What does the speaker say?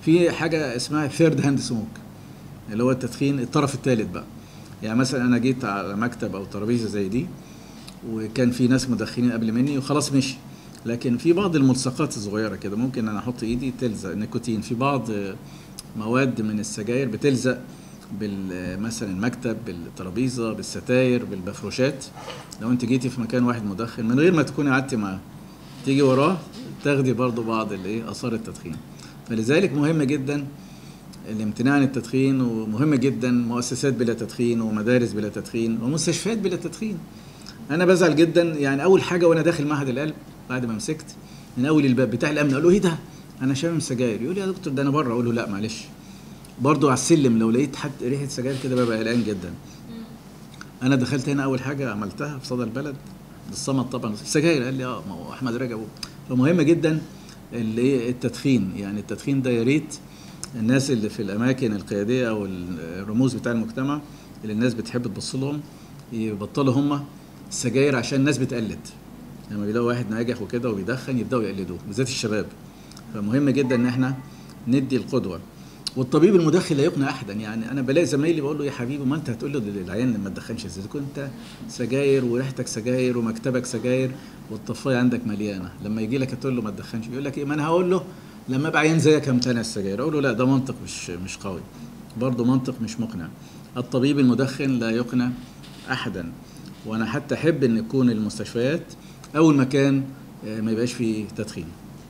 في حاجه اسمها ثيرد هاند سموك اللي هو التدخين الطرف الثالث بقى يعني مثلا انا جيت على مكتب او ترابيزه زي دي وكان في ناس مدخنين قبل مني وخلاص مشي لكن في بعض الملصقات الصغيره كده ممكن انا احط ايدي تلزق نيكوتين في بعض مواد من السجاير بتلزق بال مثلا المكتب بالترابيزه بالستاير بالمفروشات لو انت جيتي في مكان واحد مدخن من غير ما تكوني قعدتي معاه تيجي وراه تاخدي برضو بعض الايه اثار التدخين فلذلك مهم جدا الامتناع عن التدخين ومهم جدا مؤسسات بلا تدخين ومدارس بلا تدخين ومستشفيات بلا تدخين انا بزعل جدا يعني اول حاجه وانا داخل معهد القلب بعد ما مسكت من اول الباب بتاع الامن قال له ايه ده انا شامم سجاير يقول لي يا دكتور ده انا بره اقول له لا معلش برضه على السلم لو لقيت حد ريحه سجاير كده ببقى قلقان جدا انا دخلت هنا اول حاجه عملتها في صدى البلد الصمت طبعا سجاير قال لي اه ما هو احمد رجب فمهم جدا اللي التدخين يعني التدخين ده يا ريت الناس اللي في الاماكن القياديه او الرموز بتاع المجتمع اللي الناس بتحب تبص لهم يبطلوا هم السجاير عشان الناس بتقلد لما يعني بيلاقوا واحد ناجح وكده وبيدخن يبداوا يقلدوه بالذات الشباب فمهم جدا ان احنا ندي القدوه والطبيب المدخن لا يقنع احدا يعني انا بلاقي زمايلي بقول له يا حبيبي ما انت هتقول له للعيان ما تدخنش ازاي كنت سجاير وريحتك سجاير ومكتبك سجاير والطفايه عندك مليانه لما يجي لك تقول له ما تدخنش يقول لك ايه ما انا هقول له لما ابقى عيان زيك همتنع السجاير اقول له لا ده منطق مش مش قوي برضه منطق مش مقنع الطبيب المدخن لا يقنع احدا وانا حتى احب ان يكون المستشفيات اول مكان ما يبقاش فيه تدخين